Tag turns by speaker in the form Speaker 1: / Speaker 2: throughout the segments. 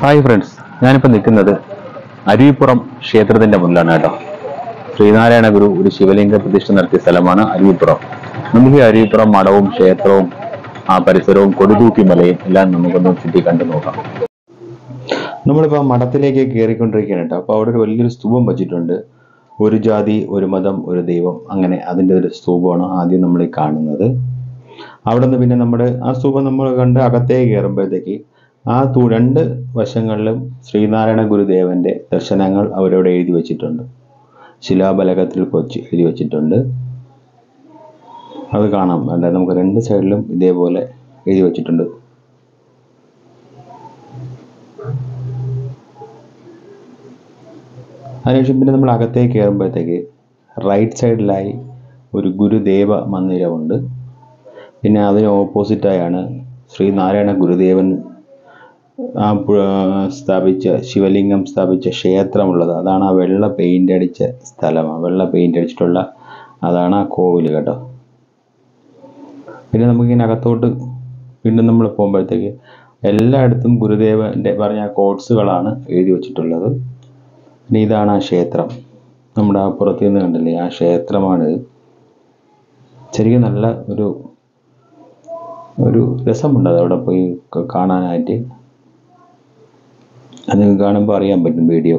Speaker 1: Hi friends ഞാനിപ്പോൾ നിൽക്കുന്നത് അരുവിപ്പുറം ക്ഷേത്രത്തിന്റെ മുന്നിലാണ് കേട്ടോ ശ്രീനാരായണ ഗുരു ഒരു ശിവലിംഗ പ്രതിഷ്ഠ നടത്തിയ സ്ഥലമാണ് അരുവിപ്പുറം നമുക്ക് ഈ അരുവിപ്പുറം മഠവും ക്ഷേത്രവും ആ പരിസരവും കൊടുതൂക്കി മലയും എല്ലാം നമുക്കൊന്ന് ചുറ്റി കണ്ടു നോക്കാം നമ്മളിപ്പോൾ ആ മഠത്തിലേക്ക് കയറിക്കൊണ്ടിരിക്കുകയാണ് കേട്ടോ അപ്പോൾ അവിടെ ഒരു വലിയൊരു സ്തൂപം വച്ചിട്ടുണ്ട് ഒരു ജാതി ഒരു മതം ഒരു ദൈവം അങ്ങനെ അതിൻ്റെ ഒരു സ്തൂപമാണ് ആദ്യം നമ്മൾ ഈ കാണുന്നത് അവിടെ നിന്ന് പിന്നെ നമ്മുടെ ആ സ്തൂപം നമ്മൾ കണ്ട് അകത്തേക്ക് കയറുമ്പോഴത്തേക്ക് ആ തു രണ്ട് വശങ്ങളിലും ശ്രീനാരായണ ഗുരുദേവന്റെ ദർശനങ്ങൾ അവരവിടെ എഴുതി വച്ചിട്ടുണ്ട് ശിലാബലകത്തിൽ കൊച്ച് എഴുതി വച്ചിട്ടുണ്ട് അത് കാണാം അല്ല നമുക്ക് രണ്ട് സൈഡിലും ഇതേപോലെ എഴുതി വച്ചിട്ടുണ്ട് അതിനുശേഷം പിന്നെ നമ്മൾ അകത്തേക്ക് കയറുമ്പോഴത്തേക്ക് റൈറ്റ് സൈഡിലായി ഒരു ഗുരുദേവ മന്ദിരമുണ്ട് പിന്നെ അതിന് ഓപ്പോസിറ്റായാണ് ശ്രീനാരായണ ഗുരുദേവൻ ആ പു- സ്ഥാപിച്ച ശിവലിംഗം സ്ഥാപിച്ച ക്ഷേത്രമുള്ളത് അതാണ് ആ വെള്ള പെയിന്റ് അടിച്ച സ്ഥലം ആ വെള്ള പെയിന്റ് അടിച്ചിട്ടുള്ള അതാണ് ആ കോവിൽ കേട്ടോ പിന്നെ നമുക്കിങ്ങനെ അകത്തോട്ട് വീണ്ടും നമ്മൾ പോകുമ്പോഴത്തേക്ക് എല്ലായിടത്തും ഗുരുദേവന്റെ പറഞ്ഞ കോട്സുകളാണ് എഴുതി വച്ചിട്ടുള്ളത് പിന്നെ ഇതാണ് ആ ക്ഷേത്രം നമ്മുടെ ആ പുറത്തു നിന്ന് കണ്ടില്ലേ ആ ക്ഷേത്രമാണിത് ശരിക്കും നല്ല ഒരു ഒരു രസമുണ്ട് അത് അവിടെ പോയി ക- കാണാനായിട്ട് അത് കാണുമ്പോൾ അറിയാൻ പറ്റും വീഡിയോ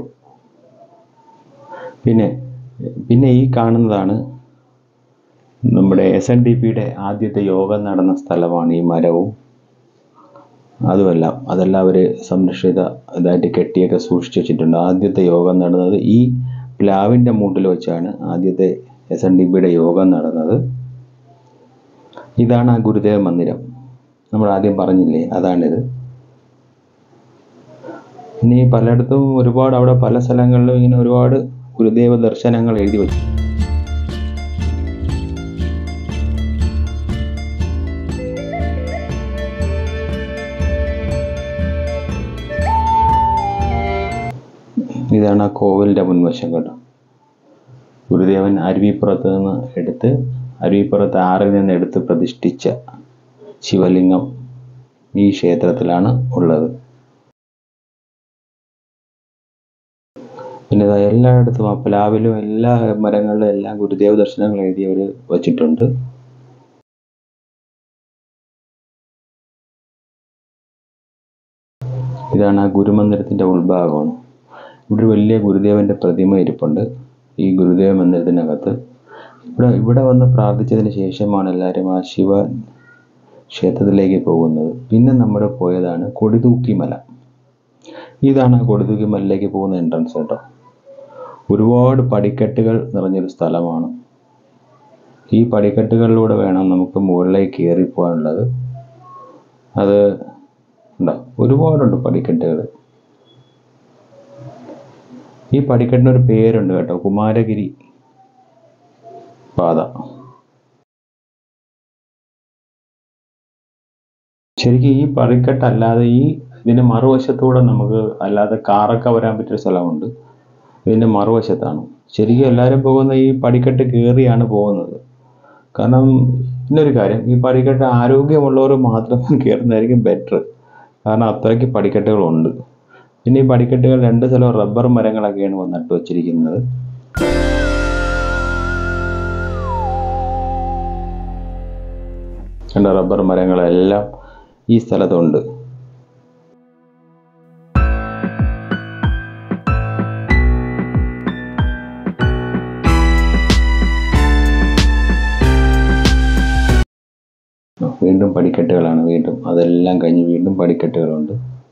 Speaker 1: പിന്നെ പിന്നെ ഈ കാണുന്നതാണ് നമ്മുടെ എസ് എൻ ഡി പിയുടെ ആദ്യത്തെ യോഗം നടന്ന സ്ഥലമാണ് ഈ മരവും അതുമെല്ലാം അതെല്ലാം അവർ സംരക്ഷിത ഇതായിട്ട് കെട്ടിയൊക്കെ സൂക്ഷിച്ചു വെച്ചിട്ടുണ്ട് ആദ്യത്തെ യോഗം നടന്നത് ഈ പ്ലാവിൻ്റെ മൂട്ടിൽ വെച്ചാണ് ആദ്യത്തെ എസ് എൻ ഡി പിയുടെ യോഗം നടന്നത് ഇതാണ് ആ ഗുരുദേവ മന്ദിരം നമ്മൾ ആദ്യം പറഞ്ഞില്ലേ അതാണിത് ഇനി പലയിടത്തും ഒരുപാട് അവിടെ പല സ്ഥലങ്ങളിലും ഇങ്ങനെ ഒരുപാട് ഗുരുദേവ ദർശനങ്ങൾ എഴുതി വെച്ചു ഇതാണ് ആ കോവിലിന്റെ മുൻവശം കേട്ടോ ഗുരുദേവൻ അരുവിപ്പുറത്ത് നിന്ന് എടുത്ത് അരുവിപ്പുറത്ത് ആറിൽ നിന്ന് എടുത്ത് പ്രതിഷ്ഠിച്ച ശിവലിംഗം ഈ ക്ഷേത്രത്തിലാണ് ഉള്ളത് പിന്നെ ഇതാ എല്ലായിടത്തും ആ പ്ലാവിലും എല്ലാ മരങ്ങളിലും എല്ലാം ഗുരുദേവ ദർശനങ്ങൾ എഴുതിയവർ വച്ചിട്ടുണ്ട് ഇതാണ് ആ ഗുരുമന്ദിരത്തിന്റെ ഉൾഭാഗമാണ് ഇവിടെ ഒരു വലിയ ഗുരുദേവന്റെ പ്രതിമ ഇരിപ്പുണ്ട് ഈ ഗുരുദേവ മന്ദിരത്തിനകത്ത് ഇവിടെ ഇവിടെ വന്ന് പ്രാർത്ഥിച്ചതിന് ശേഷമാണ് എല്ലാവരും ആ ശിവ ക്ഷേത്രത്തിലേക്ക് പോകുന്നത് പിന്നെ നമ്മൾ പോയതാണ് കൊടിതൂക്കി മല ഇതാണ് ആ കൊടിതൂക്കി മലയിലേക്ക് പോകുന്ന എൻട്രൻസ് കേട്ടോ ഒരുപാട് പടിക്കെട്ടുകൾ നിറഞ്ഞൊരു സ്ഥലമാണ് ഈ പടിക്കെട്ടുകളിലൂടെ വേണം നമുക്ക് മുകളിലേക്ക് കയറി പോകാനുള്ളത് അത് ഉണ്ടോ ഒരുപാടുണ്ട് പടിക്കെട്ടുകൾ ഈ പടിക്കെട്ടിന് ഒരു പേരുണ്ട് കേട്ടോ കുമാരഗിരി പാത ശരിക്കും ഈ പടിക്കെട്ട് അല്ലാതെ ഈ ഇതിന്റെ മറുവശത്തൂടെ നമുക്ക് അല്ലാതെ കാറൊക്കെ വരാൻ പറ്റിയ സ്ഥലമുണ്ട് ഇതിന്റെ മറുവശത്താണ് ശരിക്കും എല്ലാവരും പോകുന്ന ഈ പടിക്കെട്ട് കയറിയാണ് പോകുന്നത് കാരണം ഇന്നൊരു കാര്യം ഈ പടിക്കെട്ട് ആരോഗ്യമുള്ളവർ മാത്രം കയറുന്നതായിരിക്കും ബെറ്റർ കാരണം അത്രയ്ക്ക് പടിക്കെട്ടുകളുണ്ട് പിന്നെ ഈ പടിക്കെട്ടുകൾ രണ്ട് സ്ഥലവും റബ്ബർ മരങ്ങളൊക്കെയാണ് വന്ന് നട്ടു വച്ചിരിക്കുന്നത് കണ്ട റബ്ബർ മരങ്ങളെല്ലാം ഈ സ്ഥലത്തുണ്ട് വീണ്ടും പടിക്കെട്ടുകളാണ് വീണ്ടും അതെല്ലാം കഴിഞ്ഞ് വീണ്ടും പടിക്കെട്ടുകളുണ്ട്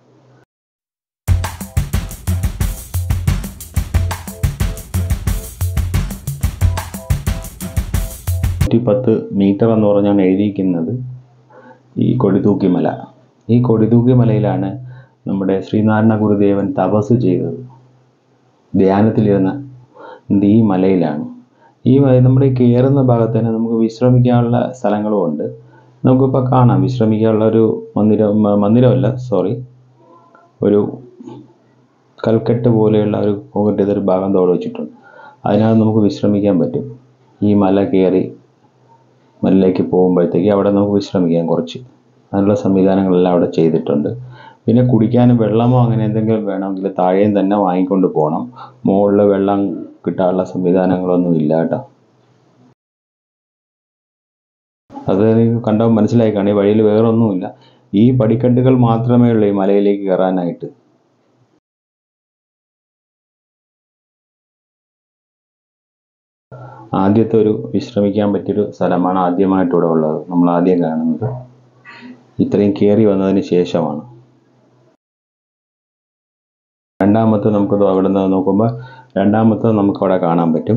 Speaker 1: നൂറ്റി പത്ത് മീറ്റർ എന്ന് പറഞ്ഞാണ് എഴുതിയിരിക്കുന്നത് ഈ കൊടിതൂക്കി മല ഈ കൊടിതൂക്കി മലയിലാണ് നമ്മുടെ ശ്രീനാരായണ ഗുരുദേവൻ തപസ് ചെയ്തത് ധ്യാനത്തിലിരുന്ന ഇത് ഈ മലയിലാണ് ഈ മല- നമ്മുടെ ഈ കയറുന്ന ഭാഗത്ത് തന്നെ നമുക്ക് വിശ്രമിക്കാനുള്ള സ്ഥലങ്ങളും ഉണ്ട് നമുക്കിപ്പോൾ കാണാം വിശ്രമിക്കാനുള്ള ഒരു മന്ദിരം മ- മന്ദിരമല്ല സോറി ഒരു കൽക്കെട്ട് പോലെയുള്ള ഒരു കോൺക്രീറ്റ് ചെയ്തൊരു ഭാഗം തോടെ വെച്ചിട്ടുണ്ട് അതിനകത്ത് നമുക്ക് വിശ്രമിക്കാൻ പറ്റും ഈ മല കയറി മലയിലേക്ക് പോകുമ്പോഴത്തേക്ക് അവിടെ നമുക്ക് വിശ്രമിക്കാം കുറച്ച് അതിനുള്ള സംവിധാനങ്ങളെല്ലാം അവിടെ ചെയ്തിട്ടുണ്ട് പിന്നെ കുടിക്കാനും വെള്ളമോ അങ്ങനെ എന്തെങ്കിലും വേണമെങ്കിൽ താഴെയും തന്നെ വാങ്ങിക്കൊണ്ട് പോകണം മുകളിൽ വെള്ളം കിട്ടാനുള്ള സംവിധാനങ്ങളൊന്നും ഇല്ല കേട്ടോ അത് നിങ്ങൾക്ക് കണ്ടാൽ മനസ്സിലായി കാണും ഈ വഴിയിൽ വേറെ ഒന്നുമില്ല ഈ പടിക്കെട്ടുകൾ മാത്രമേ ഉള്ളൂ ഈ മലയിലേക്ക് കയറാനായിട്ട് ആദ്യത്തെ ഒരു വിശ്രമിക്കാൻ പറ്റിയൊരു സ്ഥലമാണ് ആദ്യമായിട്ട് ഇവിടെ ഉള്ളത് നമ്മൾ ആദ്യം കാണുന്നത് ഇത്രയും കയറി വന്നതിന് ശേഷമാണ് രണ്ടാമത്തെ നമുക്ക് അവിടെ നിന്ന് നോക്കുമ്പോൾ രണ്ടാമത്തെ നമുക്ക് അവിടെ കാണാൻ പറ്റും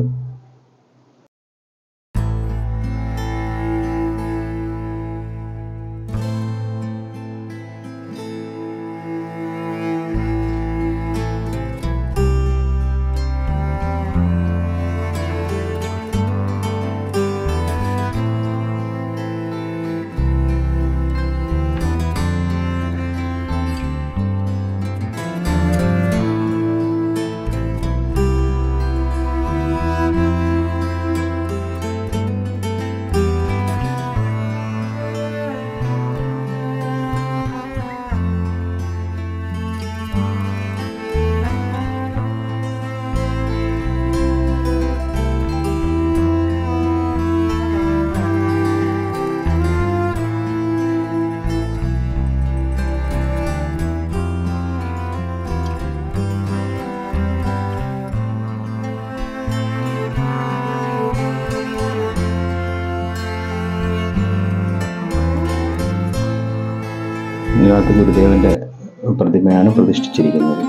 Speaker 1: ഇതിനകത്ത് ഗുരുദേവന്റെ പ്രതിമയാണ് പ്രതിഷ്ഠിച്ചിരിക്കുന്നത്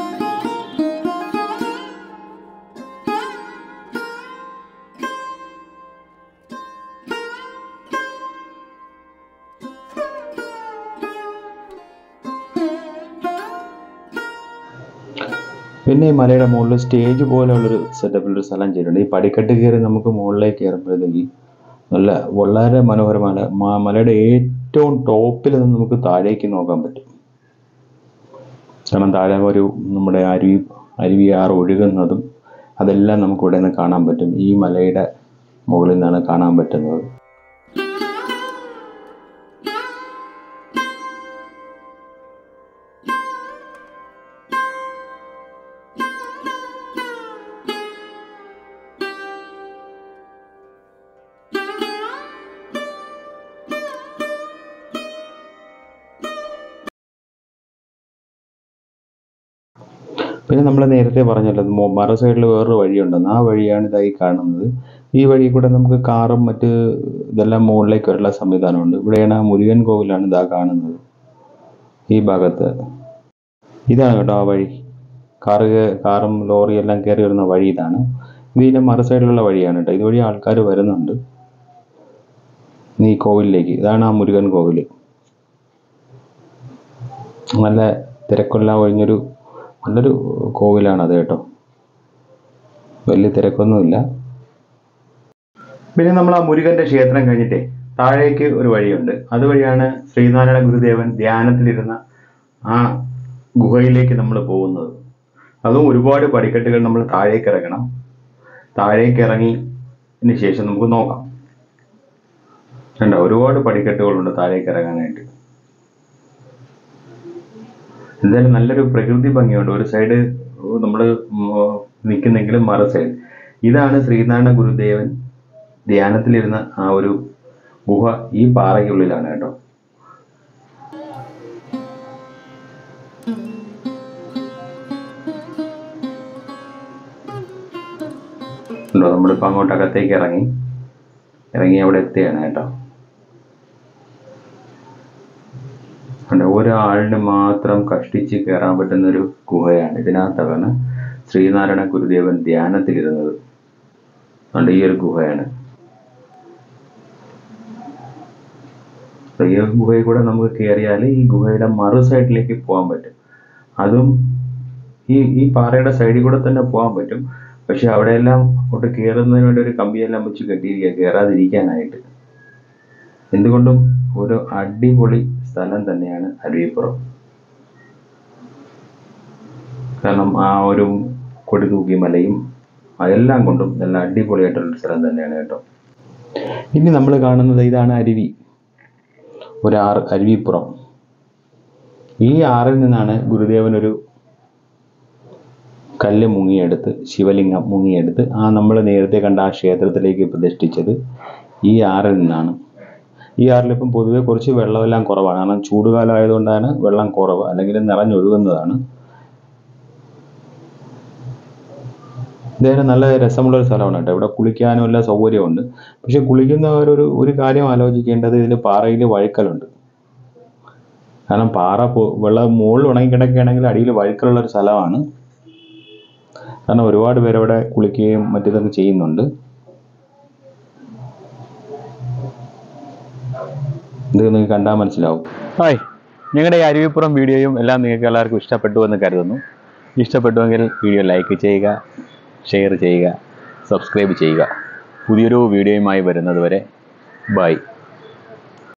Speaker 1: പിന്നെ ഈ മലയുടെ മുകളിൽ സ്റ്റേജ് പോലെയുള്ളൊരു സെറ്റപ്പിലൊരു സ്ഥലം ചെയ്തിട്ടുണ്ട് ഈ പടിക്കെട്ട് കയറി നമുക്ക് മുകളിലേക്ക് കയറുമ്പോഴത്തേക്ക് നല്ല വളരെ മനോഹരമായ മ- മലയുടെ ഏറ്റവും ടോപ്പിൽ നിന്ന് നമുക്ക് താഴേക്ക് നോക്കാൻ പറ്റും കാരണം താഴെ ഒരു നമ്മുടെ അരുവി അരുവിയാറ് ഒഴുകുന്നതും അതെല്ലാം നമുക്ക് ഇവിടെ നിന്ന് കാണാൻ പറ്റും ഈ മലയുടെ മുകളിൽ നിന്നാണ് കാണാൻ പറ്റുന്നത് പിന്നെ നമ്മൾ നേരത്തെ പറഞ്ഞല്ലോ മോ- മറു സൈഡിൽ വേറൊരു വഴിയുണ്ടെന്ന് ആ വഴിയാണ് ഇതായി കാണുന്നത് ഈ വഴി കൂടെ നമുക്ക് കാറും മറ്റ് ഇതെല്ലാം മുകളിലേക്ക് വരാനുള്ള സംവിധാനമുണ്ട് ഇവിടെയാണ് ആ മുരുകൻ കോവിലാണ് ഇതാ കാണുന്നത് ഈ ഭാഗത്ത് ഇതാണ് കേട്ടോ ആ വഴി കാറ് കേ- കാറും ലോറിയും എല്ലാം കയറി വരുന്ന വഴി ഇതാണ് ഇതിൻ്റെ മറു സൈഡിലുള്ള വഴിയാണ് കേട്ടോ ഇതുവഴി ആൾക്കാർ വരുന്നുണ്ട് ഈ കോവിലിലേക്ക് ഇതാണ് ആ മുരുകൻ കോവിൽ നല്ല തിരക്കെല്ലാം ഒഴിഞ്ഞൊരു നല്ലൊരു കോവിലാണ് അത് കേട്ടോ വലിയ തിരക്കൊന്നുമില്ല പിന്നെ നമ്മൾ ആ മുരുകന്റെ ക്ഷേത്രം കഴിഞ്ഞിട്ടേ താഴേക്ക് ഒരു വഴിയുണ്ട് അതുവഴിയാണ് ശ്രീനാരായണ ഗുരുദേവൻ ധ്യാനത്തിലിരുന്ന ആ ഗുഹയിലേക്ക് നമ്മൾ പോകുന്നത് അതും ഒരുപാട് പടിക്കെട്ടുകൾ നമ്മൾ താഴേക്ക് ഇറങ്ങണം താഴേക്ക് ഇറങ്ങിയതിന് ശേഷം നമുക്ക് നോക്കാം കണ്ടോ ഒരുപാട് പടിക്കെട്ടുകളുണ്ട് താഴേക്ക് ഇറങ്ങാനായിട്ട് എന്തായാലും നല്ലൊരു പ്രകൃതി ഭംഗിയുണ്ട് ഒരു സൈഡ് നമ്മൾ നിൽക്കുന്നെങ്കിലും മറു സൈഡ് ഇതാണ് ശ്രീനാരായണ ഗുരുദേവൻ ധ്യാനത്തിലിരുന്ന ആ ഒരു ഗുഹ ഈ പാറയ്ക്കുള്ളിലാണ് കേട്ടോ ഉണ്ടോ നമ്മളിപ്പോൾ അങ്ങോട്ട് അകത്തേക്ക് ഇറങ്ങി ഇറങ്ങി അവിടെ എത്തുകയാണ് കേട്ടോ ഉണ്ട്. ഒരാളിന് മാത്രം കഷ്ടിച്ച് കയറാൻ പറ്റുന്ന ഒരു ഗുഹയാണ് ഇതിനകത്താണ് ശ്രീനാരായണ ഗുരുദേവൻ ധ്യാനത്തിലിരുന്നത് അതുകൊണ്ട് ഈ ഒരു ഗുഹയാണ് അപ്പൊ ഈ ഗുഹയിൽ കൂടെ നമുക്ക് കയറിയാൽ ഈ ഗുഹയുടെ മറു സൈഡിലേക്ക് പോകാൻ പറ്റും അതും ഈ ഈ പാറയുടെ സൈഡിൽ കൂടെ തന്നെ പോകാൻ പറ്റും പക്ഷെ അവിടെയെല്ലാം അങ്ങോട്ട് കയറുന്നതിന് വേണ്ടി ഒരു കമ്പിയെല്ലാം വെച്ച് കെട്ടിയിരിക്കുക കയറാതിരിക്കാനായിട്ട് എന്തുകൊണ്ടും ഒരു അടിപൊളി സ്ഥലം തന്നെയാണ് അരുവിപ്പുറം കാരണം ആ ഒരു കൊടിതൂക്കി മലയും അതെല്ലാം കൊണ്ടും നല്ല അടിപൊളിയായിട്ടുള്ള സ്ഥലം തന്നെയാണ് കേട്ടോ ഇനി നമ്മൾ കാണുന്നത് ഇതാണ് അരുവി ഒരാറ് അരുവിപ്പുറം ഈ ആറിൽ നിന്നാണ് ഗുരുദേവൻ ഒരു കല്ല് മുങ്ങിയെടുത്ത് ശിവലിംഗം മുങ്ങിയെടുത്ത് ആ നമ്മൾ നേരത്തെ കണ്ട ആ ക്ഷേത്രത്തിലേക്ക് പ്രതിഷ്ഠിച്ചത് ഈ ആറിൽ നിന്നാണ് ഈ ആറിൽ ഇപ്പം പൊതുവെ കുറച്ച് വെള്ളമെല്ലാം കുറവാണ് കാരണം ചൂടുകാലം ആയതുകൊണ്ടാണ് വെള്ളം കുറവ് അല്ലെങ്കിൽ നിറഞ്ഞൊഴുകുന്നതാണ് ഇതേറെ നല്ല രസമുള്ള ഒരു സ്ഥലമാണ് കേട്ടോ ഇവിടെ കുളിക്കാനും എല്ലാ സൗകര്യമുണ്ട് പക്ഷെ കുളിക്കുന്നവരൊരു ഒരു കാര്യം ആലോചിക്കേണ്ടത് ഇതിൽ പാറയിൽ വഴുക്കലുണ്ട് കാരണം പാറ പൊ- വെള്ളം മുകളിൽ ഉണങ്ങി കിടക്കുകയാണെങ്കിൽ അടിയിൽ വഴുക്കലുള്ള ഒരു സ്ഥലമാണ് കാരണം ഒരുപാട് പേര് അവിടെ കുളിക്കുകയും മറ്റിതൊക്കെ ചെയ്യുന്നുണ്ട് ഇത് നിങ്ങൾക്ക് കണ്ടാൽ മനസ്സിലാവും ഹായ് ഞങ്ങളുടെ ഈ അരുവിപ്പുറം വീഡിയോയും എല്ലാം നിങ്ങൾക്ക് എല്ലാവർക്കും ഇഷ്ടപ്പെട്ടു എന്ന് കരുതുന്നു ഇഷ്ടപ്പെട്ടുവെങ്കിൽ വീഡിയോ ലൈക്ക് ചെയ്യുക ഷെയർ ചെയ്യുക സബ്സ്ക്രൈബ് ചെയ്യുക പുതിയൊരു വീഡിയോയുമായി വരുന്നത് വരെ ബൈ